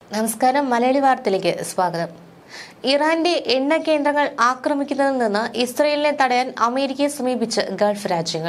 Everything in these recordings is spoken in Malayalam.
നമസ്കാരം മലയാളി വാർത്തയിലേക്ക് സ്വാഗതം ഇറാന്റെ എണ്ണ കേന്ദ്രങ്ങൾ ആക്രമിക്കുന്നതിൽ നിന്ന് ഇസ്രയേലിനെ തടയാൻ അമേരിക്കയെ സമീപിച്ച് ഗൾഫ് രാജ്യങ്ങൾ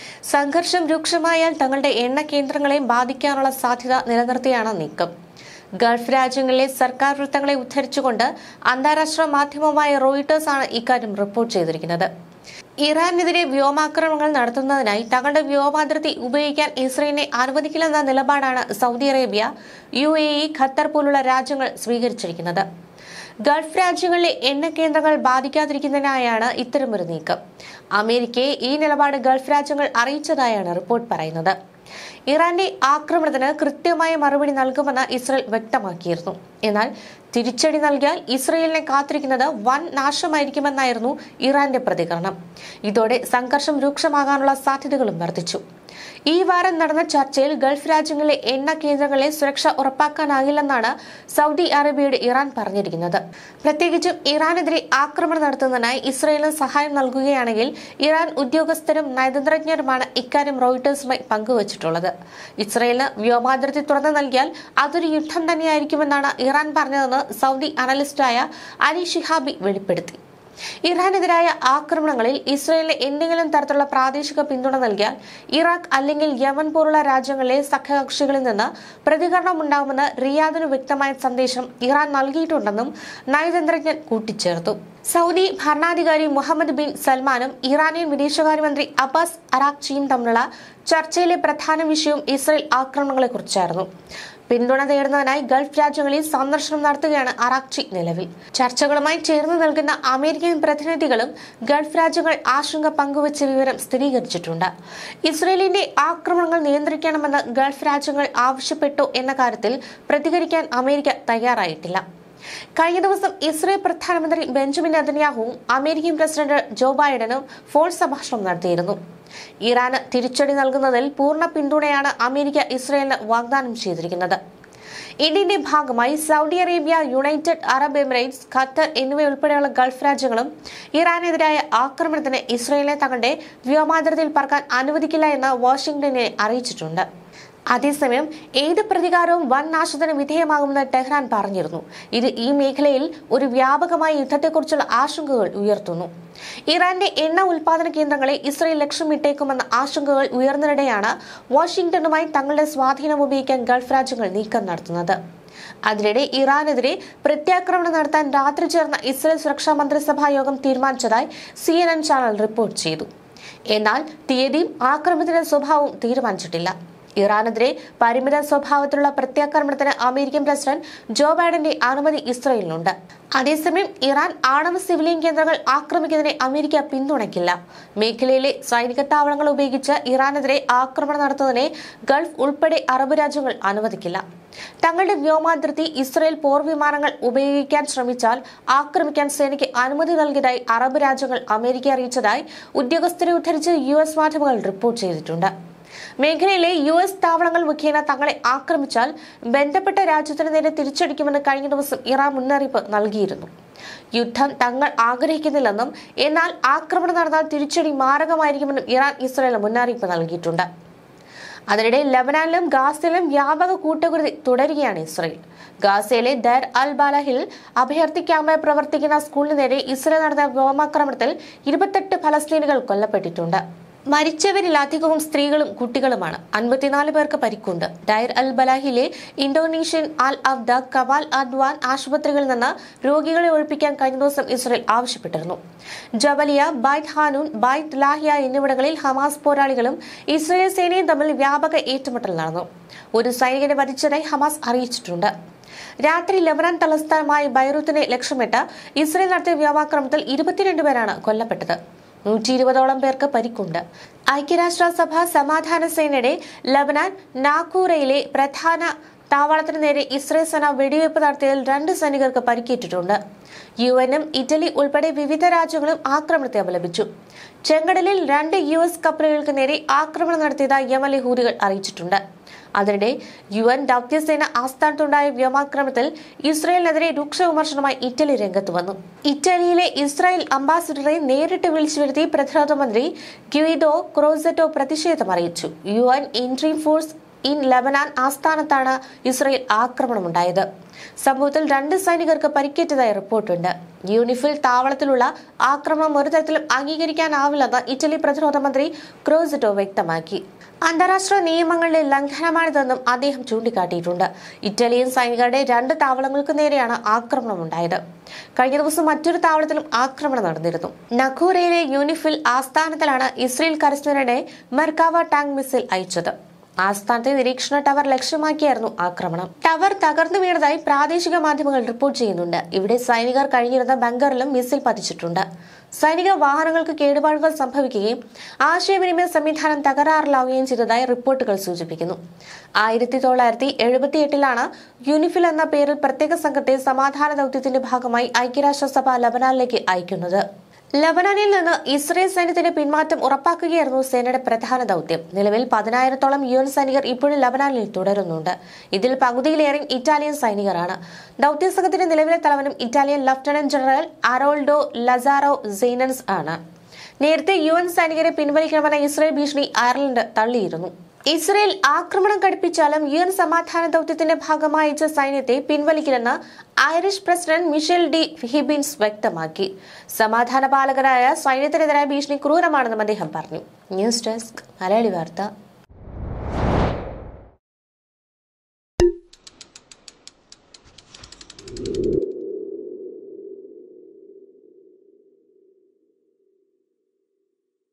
സംഘർഷം രൂക്ഷമായാൽ തങ്ങളുടെ എണ്ണ കേന്ദ്രങ്ങളെ ബാധിക്കാനുള്ള സാധ്യത നിലനിർത്തിയാണ് നീക്കം ഗൾഫ് രാജ്യങ്ങളിലെ സർക്കാർ വൃത്തങ്ങളെ ഉദ്ധരിച്ചുകൊണ്ട് അന്താരാഷ്ട്ര മാധ്യമമായ റോയിട്ടേഴ്സ് ആണ് ഇക്കാര്യം റിപ്പോർട്ട് ചെയ്തിരിക്കുന്നത് ഇറാനെതിരെ വ്യോമാക്രമണങ്ങൾ നടത്തുന്നതിനായി തങ്ങളുടെ വ്യോമാതിർത്തി ഉപയോഗിക്കാൻ ഇസ്രയേലിനെ അനുവദിക്കില്ലെന്ന നിലപാടാണ് Saudi Arabia U A E Qatar പോലുള്ള രാജ്യങ്ങൾ സ്വീകരിച്ചിരിക്കുന്നത് ഗൾഫ് രാജ്യങ്ങളിലെ എണ്ണ കേന്ദ്രങ്ങൾ ബാധിക്കാതിരിക്കുന്നതിനായാണ് ഇത്തരമൊരു നീക്കം അമേരിക്കയെ ഈ നിലപാട് ഗൾഫ് രാജ്യങ്ങൾ അറിയിച്ചതായാണ് റിപ്പോർട്ട് പറയുന്നത് ഇറാന്റെ ആക്രമണത്തിന് കൃത്യമായ മറുപടി നൽകുമെന്ന് ഇസ്രയേൽ വ്യക്തമാക്കിയിരുന്നു എന്നാൽ തിരിച്ചടി നൽകിയാൽ ഇസ്രയേലിനെ കാത്തിരിക്കുന്നത് വൻ നാശമായിരിക്കുമെന്നായിരുന്നു ഇറാന്റെ പ്രതികരണം ഇതോടെ സംഘർഷം രൂക്ഷമാകാനുള്ള സാധ്യതകളും വർദ്ധിച്ചു ഈ വാരം നടന്ന ചർച്ചയിൽ ഗൾഫ് രാജ്യങ്ങളിലെ എണ്ണ കേന്ദ്രങ്ങളെ സുരക്ഷ ഉറപ്പാക്കാനാകില്ലെന്നാണ് സൗദി അറേബ്യയുടെ ഇറാൻ പറഞ്ഞിരിക്കുന്നത് പ്രത്യേകിച്ചും ഇറാനെതിരെ ആക്രമണം നടത്തുന്നതിനായി ഇസ്രയേലിന് സഹായം നൽകുകയാണെങ്കിൽ ഇറാൻ ഉദ്യോഗസ്ഥരും നയതന്ത്രജ്ഞരുമാണ് ഇക്കാര്യം റോയിട്ടേഴ്സുമായി പങ്കുവച്ചിട്ടുള്ളത് ഇസ്രയേലിന് വ്യോമാതിർത്തി തുറന്നു നൽകിയാൽ അതൊരു യുദ്ധം തന്നെയായിരിക്കുമെന്നാണ് ഇറാൻ പറഞ്ഞതെന്ന് സൗദി അനലിസ്റ്റായ അലി ഷിഹാബി വെളിപ്പെടുത്തി ഇറാനെതിരായ ആക്രമണങ്ങളിൽ ഇസ്രയേലിന് എന്തെങ്കിലും തരത്തിലുള്ള പ്രാദേശിക പിന്തുണ നൽകിയാൽ ഇറാഖ് അല്ലെങ്കിൽ യമൻ പോലുള്ള രാജ്യങ്ങളിലെ സഖ്യകക്ഷികളിൽ നിന്ന് പ്രതികരണം ഉണ്ടാകുമെന്ന് റിയാദിന് വ്യക്തമായ സന്ദേശം ഇറാൻ നൽകിയിട്ടുണ്ടെന്നും നയതന്ത്രജ്ഞൻ കൂട്ടിച്ചേർത്തു സൗദി ഭരണാധികാരി മുഹമ്മദ് ബിൻ സൽമാനും ഇറാനിയൻ വിദേശകാര്യമന്ത്രി അബ്ബാസ് അറാഖ്ചിയും തമ്മിലുള്ള ചർച്ചയിലെ പ്രധാന വിഷയവും ഇസ്രയേൽ ആക്രമണങ്ങളെക്കുറിച്ചായിരുന്നു പിന്തുണ തേടുന്നതിനായി ഗൾഫ് രാജ്യങ്ങളിൽ സന്ദർശനം നടത്തുകയാണ് അറാക്ചി നിലവിൽ ചർച്ചകളുമായി ചേർന്ന് നിൽക്കുന്ന അമേരിക്കൻ പ്രതിനിധികളും ഗൾഫ് രാജ്യങ്ങൾ ആശങ്ക പങ്കുവച്ച വിവരം സ്ഥിരീകരിച്ചിട്ടുണ്ട് ഇസ്രയേലിന്റെ ആക്രമണങ്ങൾ നിയന്ത്രിക്കണമെന്ന് ഗൾഫ് രാജ്യങ്ങൾ ആവശ്യപ്പെട്ടു എന്ന കാര്യത്തിൽ പ്രതികരിക്കാൻ അമേരിക്ക തയ്യാറായിട്ടില്ല കഴിഞ്ഞ ദിവസം ഇസ്രയേൽ പ്രധാനമന്ത്രി ബെഞ്ചമിൻ നെതന്യാഹുവും അമേരിക്കൻ പ്രസിഡന്റ് ജോ ബൈഡനും ഫോൺ സംഭാഷണം നടത്തിയിരുന്നു ഇറാന് തിരിച്ചടി നൽകുന്നതിൽ പൂർണ്ണ പിന്തുണയാണ് അമേരിക്ക ഇസ്രയേലിന് വാഗ്ദാനം ചെയ്തിരിക്കുന്നത് ഇതിന്റെ ഭാഗമായി Saudi Arabia United Arab Emirates Qatar എന്നിവയുൾപ്പെടെയുള്ള ഗൾഫ് രാജ്യങ്ങളും ഇറാനെതിരായ ആക്രമണത്തിന് ഇസ്രയേലിനെ തങ്ങളുടെ വ്യോമാതിർത്തിയിൽ പറക്കാൻ അനുവദിക്കില്ല എന്ന് വാഷിംഗ്ടനെ അറിയിച്ചിട്ടുണ്ട് അതേസമയം ഏത് പ്രതികാരവും വൻ നാശത്തിന് വിധേയമാകുമെന്ന് ടെഹ്റാൻ പറഞ്ഞിരുന്നു ഇത് ഈ മേഖലയിൽ ഒരു വ്യാപകമായ യുദ്ധത്തെക്കുറിച്ചുള്ള ആശങ്കകൾ ഉയർത്തുന്നു ഇറാന്റെ എണ്ണ ഉൽപാദന കേന്ദ്രങ്ങളെ ഇസ്രയേൽ ലക്ഷ്യമിട്ടേക്കുമെന്ന ആശങ്കകൾ ഉയർന്നതിനിടെയാണ് വാഷിംഗ്ടണുമായി തങ്ങളുടെ സ്വാധീനം ഉപയോഗിക്കാൻ ഗൾഫ് രാജ്യങ്ങൾ നീക്കം നടത്തുന്നത് അതിനിടെ ഇറാനെതിരെ പ്രത്യാക്രമണം നടത്താൻ രാത്രി ചേർന്ന ഇസ്രയേൽ സുരക്ഷാ മന്ത്രിസഭാ യോഗം തീരുമാനിച്ചതായി C N N channel report ചെയ്തു എന്നാൽ തീയതിയും ആക്രമണത്തിന്റെ സ്വഭാവവും തീരുമാനിച്ചിട്ടില്ല ഇറാനെതിരെ പരിമിത സ്വഭാവത്തിലുള്ള പ്രത്യാക്രമണത്തിന് അമേരിക്കൻ പ്രസിഡന്റ് ജോ ബൈഡന്റെ അനുമതി ഇസ്രയേലിനുണ്ട് അതേസമയം ഇറാൻ ആണവ സിവിലിയൻ കേന്ദ്രങ്ങൾ ആക്രമിക്കുന്നതിനെ അമേരിക്ക പിന്തുണയ്ക്കില്ല മേഖലയിലെ സൈനിക താവളങ്ങൾ ഉപയോഗിച്ച് ഇറാനെതിരെ ആക്രമണം നടത്തുന്നതിനെ ഗൾഫ് ഉൾപ്പെടെ അറബ് രാജ്യങ്ങൾ അനുവദിക്കില്ല തങ്ങളുടെ വ്യോമാതിർത്തി ഇസ്രയേൽ പോർവിമാനങ്ങൾ ഉപയോഗിക്കാൻ ശ്രമിച്ചാൽ ആക്രമിക്കാൻ സേനയ്ക്ക് അനുമതി നൽകിയതായി അറബ് രാജ്യങ്ങൾ അമേരിക്ക അറിയിച്ചതായി ഉദ്യോഗസ്ഥരെ ഉദ്ധരിച്ച് യു എസ് മാധ്യമങ്ങൾ റിപ്പോർട്ട് ചെയ്തിട്ടുണ്ട് മേഖലയിലെ യു എസ് താവളങ്ങൾ മുഖേന തങ്ങളെ ആക്രമിച്ചാൽ ബന്ധപ്പെട്ട രാജ്യത്തിന് നേരെ തിരിച്ചടിക്കുമെന്ന് കഴിഞ്ഞ ദിവസം ഇറാൻ മുന്നറിയിപ്പ് നൽകിയിരുന്നു യുദ്ധം തങ്ങൾ ആഗ്രഹിക്കുന്നില്ലെന്നും എന്നാൽ ആക്രമണം നടന്നാൽ തിരിച്ചടി മാരകമായിരിക്കുമെന്നും ഇറാൻ ഇസ്രയേലിന് മുന്നറിയിപ്പ് നൽകിയിട്ടുണ്ട് അതിനിടെ ലബനാനിലും ഗാസയിലും വ്യാപക കൂട്ടുകുരുതി തുടരുകയാണ് ഇസ്രയേൽ ഗാസയിലെ ദർ അൽ ബാലഹിൽ അഭയാർത്ഥി ക്യാമ്പായി പ്രവർത്തിക്കുന്ന സ്കൂളിന് നേരെ ഇസ്രയേൽ നടന്ന വ്യോമാക്രമണത്തിൽ ഇരുപത്തെട്ട് ഫലസ്തീനുകൾ കൊല്ലപ്പെട്ടിട്ടുണ്ട് മരിച്ചവരിൽ അധികവും സ്ത്രീകളും കുട്ടികളുമാണ് അൻപത്തിനാല് പേർക്ക് പരിക്കുണ്ട് ഡയർ അൽ ബലാഹിലെ Indonesian al Awda Kamal Adwan ആശുപത്രികളിൽ നിന്ന് രോഗികളെ ഒഴിപ്പിക്കാൻ കഴിഞ്ഞ ദിവസം ഇസ്രയേൽ ആവശ്യപ്പെട്ടിരുന്നു Jabalia Beit Hanoun Beit Lahia എന്നിവിടങ്ങളിൽ ഹമാസ് പോരാളികളും ഇസ്രയേൽ സേനയും തമ്മിൽ വ്യാപക ഏറ്റുമുട്ടൽ നടന്നു ഒരു സൈനികനെ വധിച്ചതായി ഹമാസ് അറിയിച്ചിട്ടുണ്ട് രാത്രി ലബനാൻ തലസ്ഥാനമായ ബൈറൂത്തിനെ ലക്ഷ്യമിട്ട് ഇസ്രയേൽ നടത്തിയ വ്യോമാക്രമണത്തിൽ ഇരുപത്തിരണ്ട് പേരാണ് കൊല്ലപ്പെട്ടത് നൂറ്റി ഇരുപതോളം പേർക്ക് പരിക്കുണ്ട് ഐക്യരാഷ്ട്രസഭ സമാധാന സേനയുടെ ലബനാൻ നാക്കൂറയിലെ പ്രധാന താവളത്തിന് നേരെ ഇസ്രയേൽ സേന വെടിവയ്പ് നടത്തിയതിൽ രണ്ട് സൈനികർക്ക് പരിക്കേറ്റിട്ടുണ്ട് യു എനും ഇറ്റലി ഉൾപ്പെടെ വിവിധ രാജ്യങ്ങളും ആക്രമണത്തെ അപലപിച്ചു ചെങ്കടലിൽ രണ്ട് യു എസ് കപ്പലുകൾക്ക് നേരെ ആക്രമണം നടത്തിയതായി യമലെ ഹൂതികൾ അറിയിച്ചിട്ടുണ്ട് അതിനിടെ യു എൻ ദൗത്യസേന ആസ്ഥാനത്തുണ്ടായ വ്യോമാക്രമണത്തിൽ ഇസ്രയേലിനെതിരെ രൂക്ഷ വിമർശനമായി ഇറ്റലി രംഗത്ത് വന്നു ഇറ്റലിയിലെ ഇസ്രായേൽ അംബാസിഡറെ നേരിട്ട് വിളിച്ചു വരുത്തി പ്രതിരോധ മന്ത്രി ഗ്യുയിദോ ക്രോസറ്റോ പ്രതിഷേധം അറിയിച്ചു U N interim force in Lebanon ആസ്ഥാനത്താണ് ഇസ്രയേൽ ആക്രമണമുണ്ടായത് സംഭവത്തിൽ രണ്ട് സൈനികർക്ക് പരിക്കേറ്റതായി റിപ്പോർട്ടുണ്ട് യൂണിഫിൽ താവളത്തിലുള്ള ആക്രമണം ഒരു തരത്തിലും അംഗീകരിക്കാനാവില്ലെന്ന് ഇറ്റലി പ്രതിരോധ മന്ത്രി ക്രോസിറ്റോ വ്യക്തമാക്കി അന്താരാഷ്ട്ര നിയമങ്ങളിലെ ലംഘനമാണിതെന്നും അദ്ദേഹം ചൂണ്ടിക്കാട്ടിയിട്ടുണ്ട് ഇറ്റാലിയൻ സൈനികരുടെ രണ്ട് താവളങ്ങൾക്ക് നേരെയാണ് ആക്രമണമുണ്ടായത് കഴിഞ്ഞ ദിവസം മറ്റൊരു താവളത്തിലും ആക്രമണം നടന്നിരുന്നു നഖൂരയിലെ യൂണിഫിൽ ആസ്ഥാനത്തിലാണ് ഇസ്രയേൽ കരസേനയുടെ മെർക്കാവ ടാങ്ക് മിസൈൽ അയച്ചത് ആസ്ഥാനത്തെ നിരീക്ഷണ ടവർ ലക്ഷ്യമാക്കിയായിരുന്നു ആക്രമണം ടവർ തകർന്നു വീണതായി പ്രാദേശിക മാധ്യമങ്ങൾ റിപ്പോർട്ട് ചെയ്യുന്നുണ്ട് ഇവിടെ സൈനികർ കഴിഞ്ഞിരുന്ന ബങ്കറിലും മിസൈൽ പതിച്ചിട്ടുണ്ട് സൈനിക വാഹനങ്ങൾക്ക് കേടുപാടുകൾ സംഭവിക്കുകയും ആശയവിനിമയ സംവിധാനം തകരാറിലാവുകയും ചെയ്തതായി റിപ്പോർട്ടുകൾ സൂചിപ്പിക്കുന്നു ആയിരത്തി തൊള്ളായിരത്തി എഴുപത്തി എട്ടിലാണ് യൂണിഫിൽ എന്ന പേരിൽ പ്രത്യേക സംഘത്തെ സമാധാന ദൌത്യത്തിന്റെ ഭാഗമായി ഐക്യരാഷ്ട്രസഭ ലബനാനിലേക്ക് അയക്കുന്നത് ലബനാനിൽ നിന്ന് ഇസ്രയേൽ സൈന്യത്തിന്റെ പിന്മാറ്റം ഉറപ്പാക്കുകയായിരുന്നു സേനയുടെ പ്രധാന ദൌത്യം നിലവിൽ പതിനായിരത്തോളം യു എൻ സൈനികർ ഇപ്പോഴും ലബനാനിൽ തുടരുന്നുണ്ട് ഇതിൽ പകുതിയിലേറെ ഇറ്റാലിയൻ സൈനികരാണ് ദൌത്യ സംഘത്തിന്റെ നിലവിലെ തലവനും Italian lieutenant general Aroldo Lazaro Saenz ആണ് നേരത്തെ യു എൻ സൈനികരെ പിൻവലിക്കണമെന്ന ഇസ്രയേൽ ഭീഷണി അയർലൻഡ് തള്ളിയിരുന്നു ഇസ്രയേൽ ആക്രമണം കടുപ്പിച്ചാലും യു എൻ സമാധാന ദൌത്യത്തിന്റെ ഭാഗമായി അയച്ച സൈന്യത്തെ പിൻവലിക്കില്ലെന്ന് Irish president Michael D Higgins വ്യക്തമാക്കി സമാധാന പാലകരായ സൈന്യത്തിനെതിരായ ഭീഷണി ക്രൂരമാണെന്നും അദ്ദേഹം പറഞ്ഞു ന്യൂസ് ഡെസ്ക് മലയാളി വാർത്ത